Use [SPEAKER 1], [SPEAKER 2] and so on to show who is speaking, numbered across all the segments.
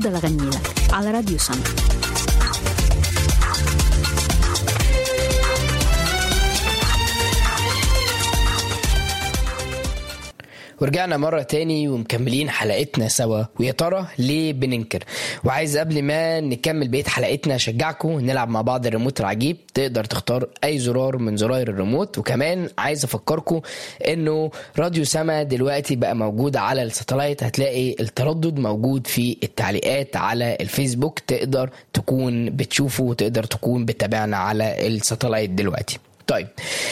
[SPEAKER 1] هفضل أغني لك على راديو سما
[SPEAKER 2] ورجعنا مرة تاني ومكملين حلقتنا سوا ويا ترى ليه بننكر وعايز قبل ما نكمل بقية حلقتنا أشجعكم نلعب مع بعض الريموت العجيب تقدر تختار أي زرار من زراير الريموت وكمان عايز أفكركم إنه راديو سما دلوقتي بقى موجود على الساتلايت هتلاقي التردد موجود في التعليقات على الفيسبوك تقدر تكون بتشوفه وتقدر تكون بتابعنا على الساتلايت دلوقتي طيب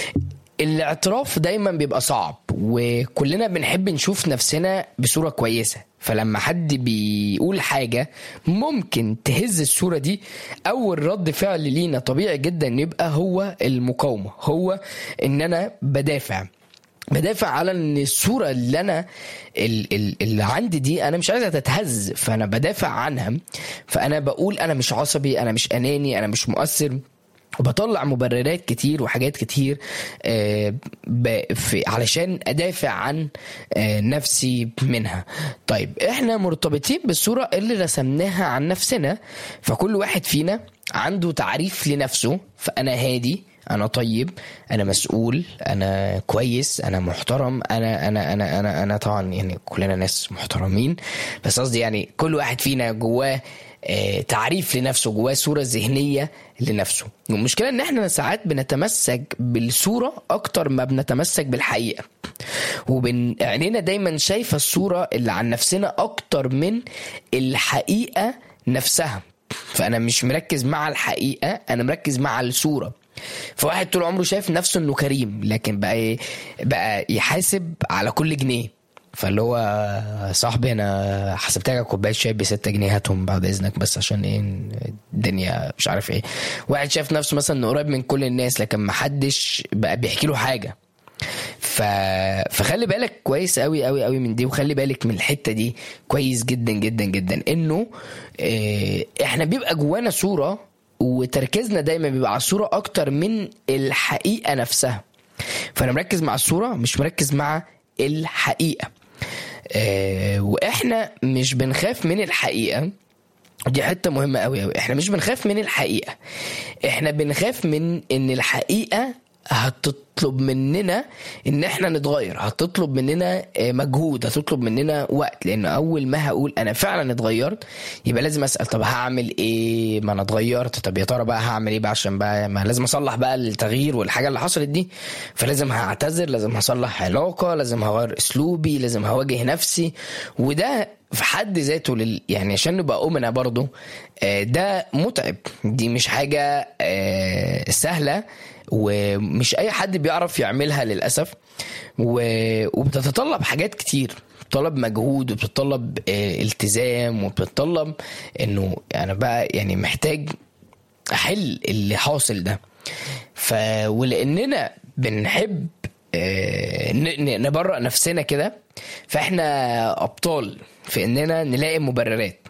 [SPEAKER 2] الاعتراف دايما بيبقى صعب وكلنا بنحب نشوف نفسنا بصورة كويسة فلما حد بيقول حاجة ممكن تهز الصورة دي أول رد فعل لينا طبيعي جدا يبقى هو المقاومة هو إن أنا بدافع بدافع على ان الصوره اللي انا ال- ال- اللي عندي دي انا مش عايزها تتهز فانا بدافع عنها فانا بقول انا مش عصبي انا مش اناني انا مش مؤثر وبطلع مبررات كتير وحاجات كتير آه، ب- في علشان ادافع عن آه، نفسي منها طيب احنا مرتبطين بالصوره اللي رسمناها عن نفسنا فكل واحد فينا عنده تعريف لنفسه فانا هادي انا طيب انا مسؤول انا كويس انا محترم انا انا انا انا انا طبعا يعني كلنا ناس محترمين بس قصدي يعني كل واحد فينا جواه آه، تعريف لنفسه جواه صوره ذهنيه لنفسه والمشكله ان احنا ساعات بنتمسك بالصوره اكتر ما بنتمسك بالحقيقه وبن عينينا دايما شايفه الصوره اللي عن نفسنا اكتر من الحقيقه نفسها فانا مش مركز مع الحقيقه انا مركز مع الصوره فواحد طول عمره شايف نفسه انه كريم لكن بقى ي- بقى يحاسب على كل جنيه فاللي هو صاحبي انا حسبت لك كوبايه شاي ب 6 جنيه هاتهم بعد اذنك بس عشان ايه الدنيا مش عارف ايه واحد شايف نفسه مثلا انه قريب من كل الناس لكن محدش بقى بيحكي له حاجه ف... فخلي بالك كويس قوي قوي قوي من دي وخلي بالك من الحته دي كويس جدا جدا جدا انه اه احنا بيبقى جوانا صوره وتركيزنا دايما بيبقى على الصوره اكتر من الحقيقه نفسها فانا مركز مع الصوره مش مركز مع الحقيقه اه واحنا مش بنخاف من الحقيقه دي حته مهمه قوي قوي احنا مش بنخاف من الحقيقه احنا بنخاف من ان الحقيقه هتطلب مننا ان احنا نتغير هتطلب مننا آه، مجهود هتطلب مننا وقت لان اول ما هقول انا فعلا اتغيرت يبقى لازم اسال طب هعمل ايه ما انا اتغيرت طب يا ترى بقى هعمل ايه بقى عشان بقى ما لازم اصلح بقى التغيير والحاجه اللي حصلت دي فلازم هعتذر لازم هصلح علاقه لازم هغير اسلوبي لازم هواجه نفسي وده في حد ذاته لل... يعني عشان نبقى أمنا برضو آه، ده متعب دي مش حاجة آه، سهلة ومش أي حد بيعرف يعملها للأسف و... وبتتطلب حاجات كتير بتطلب مجهود وبتطلب آه، التزام وبتطلب انه انا بقى يعني محتاج احل اللي حاصل ده ف ولاننا بنحب آه، ن- ن- نبرأ نفسنا كده فاحنا ابطال في اننا نلاقي مبررات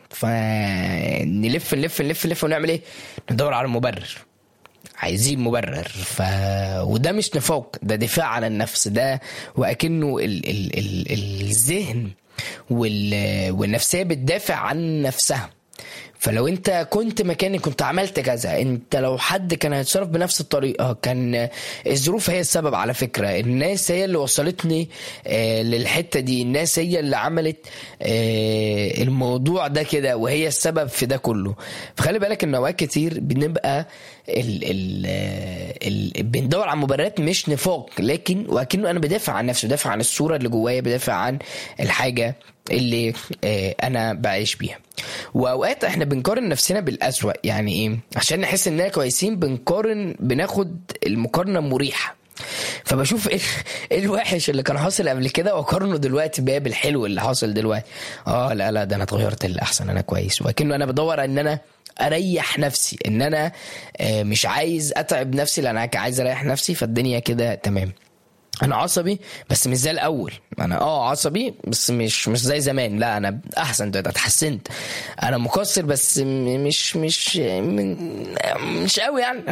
[SPEAKER 2] فنلف نلف نلف نلف ونعمل ايه ندور على مبرر عايزين مبرر ف وده مش نفاق ده دفاع عن النفس ده واكنه ال... ال... ال... الذهن وال... والنفسيه بتدافع عن نفسها فلو انت كنت مكاني كنت عملت كذا انت لو حد كان هيتصرف بنفس الطريقه كان الظروف هي السبب على فكره الناس هي اللي وصلتني آه، للحته دي الناس هي اللي عملت آه، الموضوع ده كده وهي السبب في ده كله فخلي بالك ان اوقات كتير بنبقى ال ال ال بندور على مبررات مش نفاق لكن وكأنه انا بدافع عن نفسي بدافع عن الصوره اللي جوايا بدافع عن الحاجه اللي آه، انا بعيش بيها واوقات احنا بنقارن نفسنا بالاسوأ يعني ايه عشان نحس اننا كويسين بنقارن بناخد المقارنه مريحه فبشوف ايه إيه الوحش اللي كان حاصل قبل كده واقارنه دلوقتي بقى بالحلو اللي حاصل دلوقتي اه لا لا ده انا اتغيرت للاحسن انا كويس وكأنه انا بدور ان انا اريح نفسي ان انا آه، مش عايز اتعب نفسي لان انا عايز اريح نفسي فالدنيا كده تمام انا عصبي بس مش زي الاول انا اه عصبي بس مش مش زي زمان لا انا احسن دلوقتي اتحسنت انا مقصر بس م- مش مش م- مش قوي يعني